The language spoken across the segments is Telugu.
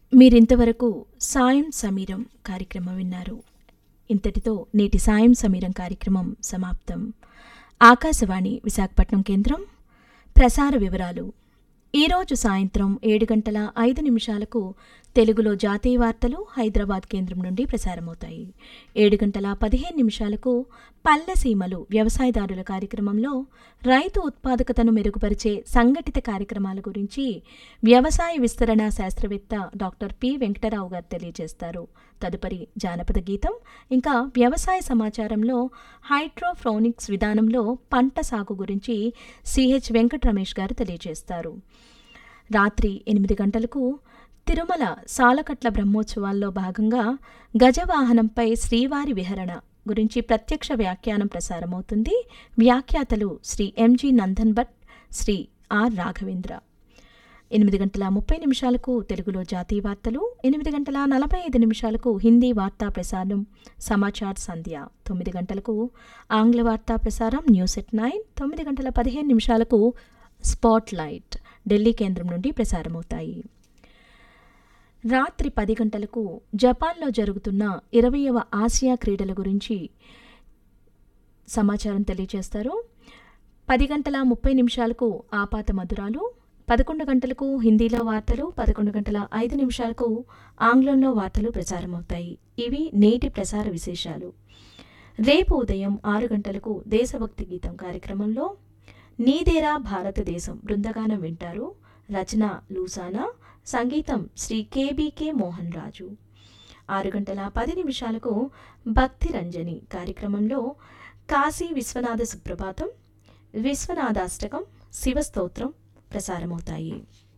మీరింతవరకు సాయం సమీరం కార్యక్రమం విన్నారు ఇంతటితో నేటి సాయం సమీరం కార్యక్రమం సమాప్తం ఆకాశవాణి విశాఖపట్నం కేంద్రం ప్రసార వివరాలు ఈరోజు సాయంత్రం ఏడు గంటల ఐదు నిమిషాలకు తెలుగులో జాతీయ వార్తలు హైదరాబాద్ కేంద్రం నుండి ప్రసారమవుతాయి ఏడు గంటల పదిహేను నిమిషాలకు పల్లె సీమలు వ్యవసాయదారుల కార్యక్రమంలో రైతు ఉత్పాదకతను మెరుగుపరిచే సంఘటిత కార్యక్రమాల గురించి వ్యవసాయ విస్తరణ శాస్త్రవేత్త డాక్టర్ పి వెంకటరావు గారు తెలియజేస్తారు తదుపరి జానపద గీతం ఇంకా వ్యవసాయ సమాచారంలో హైడ్రోఫ్రోనిక్స్ విధానంలో పంట సాగు గురించి సిహెచ్ వెంకట రమేష్ గారు తెలియజేస్తారు రాత్రి ఎనిమిది గంటలకు తిరుమల సాలకట్ల బ్రహ్మోత్సవాల్లో భాగంగా గజవాహనంపై శ్రీవారి విహరణ గురించి ప్రత్యక్ష వ్యాఖ్యానం ప్రసారమవుతుంది వ్యాఖ్యాతలు శ్రీ ఎంజి నందన్ భట్ శ్రీ ఆర్ రాఘవేంద్ర ఎనిమిది గంటల ముప్పై నిమిషాలకు తెలుగులో జాతీయ వార్తలు ఎనిమిది గంటల నలభై ఐదు నిమిషాలకు హిందీ వార్తా ప్రసారం సమాచార్ సంధ్య తొమ్మిది గంటలకు ఆంగ్ల వార్తా ప్రసారం న్యూస్ ఎట్ నైన్ తొమ్మిది గంటల పదిహేను నిమిషాలకు స్పాట్ లైట్ ఢిల్లీ కేంద్రం నుండి ప్రసారమవుతాయి రాత్రి పది గంటలకు జపాన్లో జరుగుతున్న ఇరవయవ ఆసియా క్రీడల గురించి సమాచారం తెలియజేస్తారు పది గంటల ముప్పై నిమిషాలకు ఆపాత మధురాలు పదకొండు గంటలకు హిందీలో వార్తలు పదకొండు గంటల ఐదు నిమిషాలకు ఆంగ్లంలో వార్తలు ప్రసారమవుతాయి ఇవి నేటి ప్రసార విశేషాలు రేపు ఉదయం ఆరు గంటలకు దేశభక్తి గీతం కార్యక్రమంలో నీదేరా భారతదేశం బృందగానం వింటారు రచన లూసానా సంగీతం శ్రీ కేబీకే మోహన్ రాజు ఆరు గంటల పది నిమిషాలకు భక్తి రంజని కార్యక్రమంలో కాశీ విశ్వనాథ సుప్రభాతం విశ్వనాథాష్టకం శివస్తోత్రం ప్రసారమవుతాయి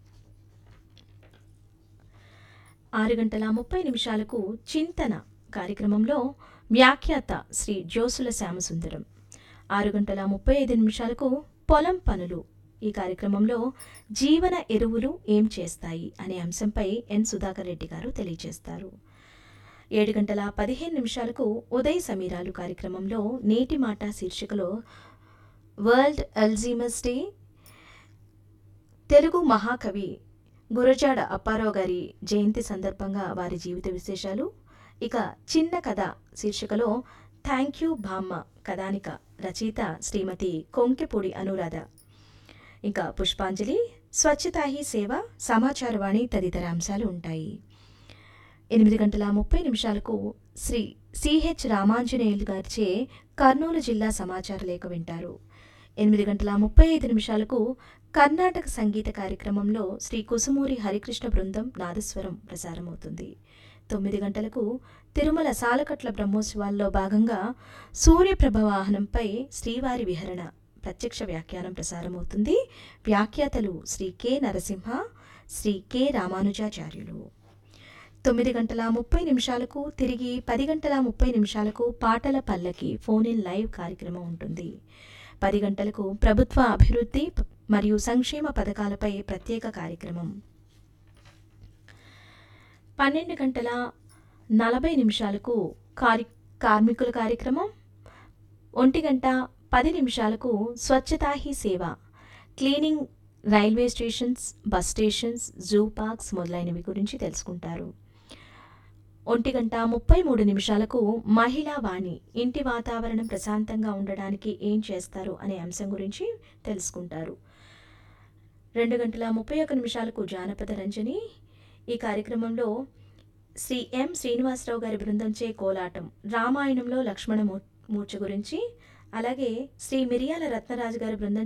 ఆరు గంటల ముప్పై నిమిషాలకు చింతన కార్యక్రమంలో వ్యాఖ్యాత శ్రీ జోసుల శ్యామసుందరం ఆరు గంటల ముప్పై ఐదు నిమిషాలకు పొలం పనులు ఈ కార్యక్రమంలో జీవన ఎరువులు ఏం చేస్తాయి అనే అంశంపై ఎన్ సుధాకర్ రెడ్డి గారు తెలియజేస్తారు ఏడు గంటల పదిహేను నిమిషాలకు ఉదయ్ సమీరాలు కార్యక్రమంలో నేటి మాట శీర్షికలో వరల్డ్ అల్జీమస్ డే తెలుగు మహాకవి గురజాడ అప్పారావు గారి జయంతి సందర్భంగా వారి జీవిత విశేషాలు ఇక చిన్న కథ శీర్షికలో థ్యాంక్ యూ బామ్మ కథానిక రచయిత శ్రీమతి కొంకెపూడి అనురాధ ఇంకా పుష్పాంజలి స్వచ్ఛతా హీ సేవ సమాచారవాణి తదితర అంశాలు ఉంటాయి ఎనిమిది గంటల ముప్పై నిమిషాలకు శ్రీ సిహెచ్ రామాంజనేయులు గారిచే కర్నూలు జిల్లా సమాచార లేఖ వింటారు ఎనిమిది గంటల ముప్పై ఐదు నిమిషాలకు కర్ణాటక సంగీత కార్యక్రమంలో శ్రీ కుసుమూరి హరికృష్ణ బృందం నాదస్వరం ప్రసారమవుతుంది తొమ్మిది గంటలకు తిరుమల సాలకట్ల బ్రహ్మోత్సవాల్లో భాగంగా సూర్యప్రభ వాహనంపై శ్రీవారి విహరణ ప్రత్యక్ష వ్యాఖ్యానం ప్రసారమవుతుంది వ్యాఖ్యాతలు శ్రీ కె నరసింహ శ్రీ కె రామానుజాచార్యులు తొమ్మిది గంటల ముప్పై నిమిషాలకు తిరిగి పది గంటల ముప్పై నిమిషాలకు పాటల పల్లకి ఫోన్ ఇన్ లైవ్ కార్యక్రమం ఉంటుంది పది గంటలకు ప్రభుత్వ అభివృద్ధి ప- మరియు సంక్షేమ పథకాలపై ప్రత్యేక కార్యక్రమం పన్నెండు గంటల నలభై నిమిషాలకు కారి కార్మికుల కార్యక్రమం ఒంటి గంట పది నిమిషాలకు Swachhata Hi Seva cleaning railway stations bus stations zoo parks మొదలైనవి గురించి తెలుసుకుంటారు ఒంటి గంట ముప్పై మూడు నిమిషాలకు మహిళా వాణి ఇంటి వాతావరణం ప్రశాంతంగా ఉండడానికి ఏం చేస్తారు అనే అంశం గురించి తెలుసుకుంటారు రెండు గంటల ముప్పై ఒక్క నిమిషాలకు జానపద రంజని ఈ కార్యక్రమంలో శ్రీ ఎం శ్రీనివాసరావు గారి బృందంచే కోలాటం రామాయణంలో లక్ష్మణ మూ- మూర్ఛ గురించి అలాగే శ్రీ మిరియాల రత్నరాజు గారి బృందం